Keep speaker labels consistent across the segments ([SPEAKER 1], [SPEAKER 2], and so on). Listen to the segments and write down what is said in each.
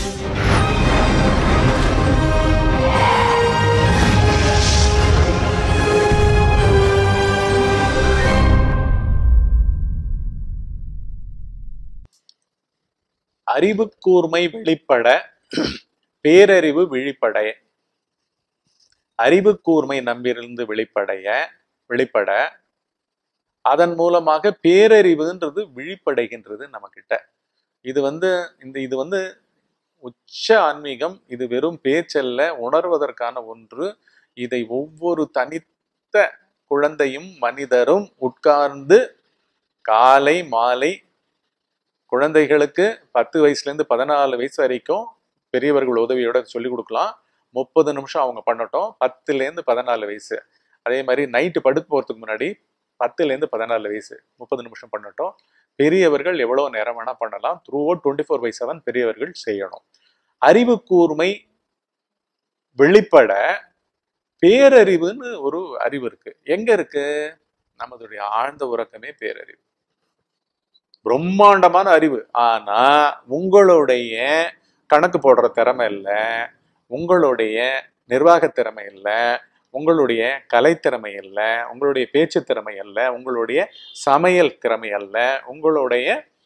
[SPEAKER 1] அறிவு கூர்மை வெளிப்பட பேரறிவு விழிப்படைய அறிவு கூர்மை நம்பிருந்து வெளிப்படைய வெளிப்பட அதன் மூலமாக பேரறிவுன்றது விழிப்படைகின்றது நம்ம கிட்ட இது வந்து இந்த இது வந்து உச்ச ஆன்மீகம் இது வெறும் பேச்சல்ல உணர்வதற்கான ஒன்று இதை ஒவ்வொரு தனித்த குழந்தையும் மனிதரும் உட்கார்ந்து காலை மாலை குழந்தைகளுக்கு பத்து வயசுல இருந்து பதினாலு வயசு வரைக்கும் பெரியவர்கள் உதவியோட சொல்லிக் கொடுக்கலாம் முப்பது நிமிஷம் அவங்க பண்ணட்டும் பத்துல இருந்து பதினாலு வயசு அதே மாதிரி நைட்டு படுக்க போறதுக்கு முன்னாடி பத்துல இருந்து பதினாலு வயசு முப்பது நிமிஷம் பண்ணட்டும் பெரியவர்கள் எவ்வளவு நேரம் வேணா பண்ணலாம் throughout twenty four by seven பெரியவர்கள் செய்யணும் அறிவு கூர்மை வெளிப்பட பேரறிவுன்னு ஒரு அறிவு இருக்கு எங்க இருக்கு நமதுடைய ஆழ்ந்த உறக்கமே பேரறிவு பிரம்மாண்டமான அறிவு ஆனா உங்களுடைய கணக்கு போடுற திறமை இல்லை உங்களுடைய நிர்வாக திறமை இல்லை உங்களுடைய கலைத்திறமை அல்ல உங்களுடைய பேச்சு திறமை அல்ல உங்களுடைய சமையல் திறமை அல்ல உங்களுடைய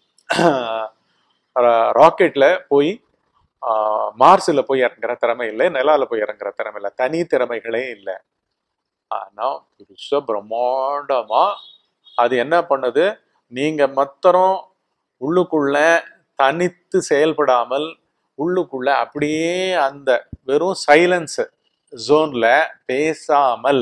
[SPEAKER 1] ராக்கெட்ல போய் மார்ஸில் போய் இறங்குற திறமை இல்லை நிலால போய் இறங்குற திறமை இல்லை தனி திறமைகளே இல்லை ஆனா பெருசா பிரம்மாண்டமா அது என்ன பண்ணுது நீங்க மத்தரம் உள்ளுக்குள்ள தனித்து செயல்படாமல் உள்ளுக்குள்ள அப்படியே அந்த வெறும் சைலன்ஸ் ஜோன்ல பேசாமல்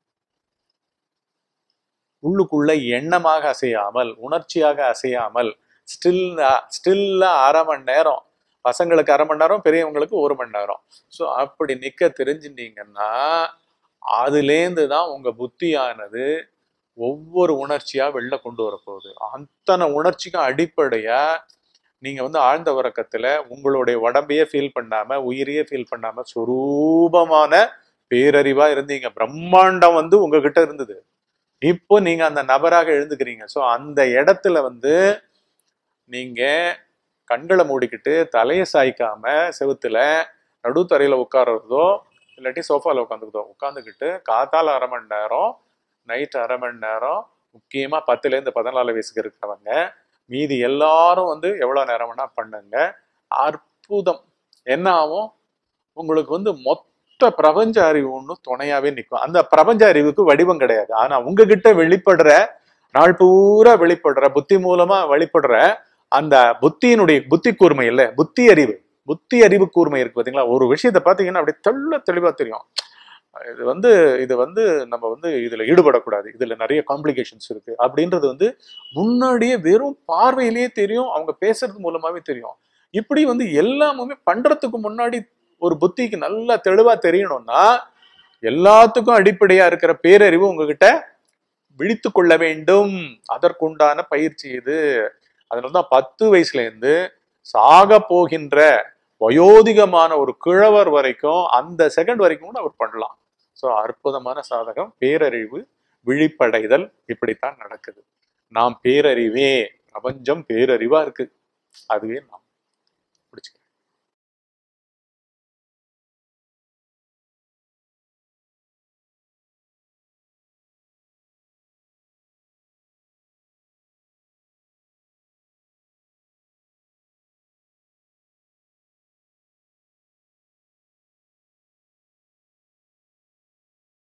[SPEAKER 1] உள்ளுக்குள்ள எண்ணமாக அசையாமல் உணர்ச்சியாக அசையாமல் ஸ்டில்லா ஸ்டில்லா அரை மணி நேரம் பசங்களுக்கு அரை மணி நேரம் பெரியவங்களுக்கு ஒரு மணி நேரம் ஸோ அப்படி நிக்க தெரிஞ்சுட்டீங்கன்னா அதுலேருந்து தான் உங்க புத்தியானது ஒவ்வொரு உணர்ச்சியா வெளில கொண்டு வரப்போகுது அத்தனை உணர்ச்சிக்கும் அடிப்படையா நீங்க வந்து ஆழ்ந்த உறக்கத்துல உங்களுடைய உடம்பையே ஃபீல் பண்ணாம உயிரையே ஃபீல் பண்ணாம சுரூபமான பேரறிவா இருந்தீங்க பிரம்மாண்டம் வந்து உங்ககிட்ட இருந்தது இப்போ நீங்க அந்த நபராக எழுந்துக்கிறீங்க ஸோ அந்த இடத்துல வந்து நீங்க கண்களை மூடிக்கிட்டு தலையை சாய்க்காம செவுத்துல நடுத்தரையில உட்கார்றதோ இல்லாட்டி சோஃபால உட்காந்துக்கிட்டோ உட்காந்துக்கிட்டு காத்தால அரை மணி நேரம் நைட் அரை மணி நேரம் முக்கியமா பத்துல இருந்து பதினாலு வயசுக்கு இருக்கிறவங்க மீதி எல்லாரும் வந்து எவ்வளவு நேரம் வேணா பண்ணுங்க அற்புதம் என்ன ஆகும் உங்களுக்கு வந்து மொத்த பிரபஞ்ச அறிவு ஒன்று துணையாவே நிற்கும் அந்த பிரபஞ்ச அறிவுக்கு வடிவம் கிடையாது ஆனா உங்ககிட்ட வெளிப்படுற நாள் பூரா வெளிப்படுற புத்தி மூலமா வெளிப்படுற அந்த புத்தியினுடைய புத்தி கூர்மை இல்ல புத்தி அறிவு புத்தி அறிவு கூர்மை இருக்கு பாத்தீங்களா ஒரு விஷயத்த பாத்தீங்கன்னா அப்படியே தெள்ள தெளிவா தெரியும் இது வந்து இது வந்து நம்ம வந்து இதுல ஈடுபடக்கூடாது இதுல நிறைய காம்ப்ளிகேஷன்ஸ் இருக்கு அப்படின்றது வந்து முன்னாடியே வெறும் பார்வையிலேயே தெரியும் அவங்க பேசுறது மூலமாவே தெரியும் இப்படி வந்து எல்லாமுமே பண்றதுக்கு முன்னாடி ஒரு புத்திக்கு நல்லா தெளிவா தெரியணும்னா எல்லாத்துக்கும் அடிப்படையா இருக்கிற பேரறிவு உங்ககிட்ட விழித்து கொள்ள வேண்டும் அதற்குண்டான பயிற்சி இது அதனாலதான் பத்து வயசுல இருந்து சாக போகின்ற வயோதிகமான ஒரு கிழவர் வரைக்கும் அந்த செகண்ட் வரைக்கும் கூட அவர் பண்ணலாம் ஸோ அற்புதமான சாதகம் பேரறிவு விழிப்படைதல் இப்படித்தான் நடக்குது நாம் பேரறிவே பிரபஞ்சம் பேரறிவா இருக்கு அதுவே நாம் பிடிச்சிக்க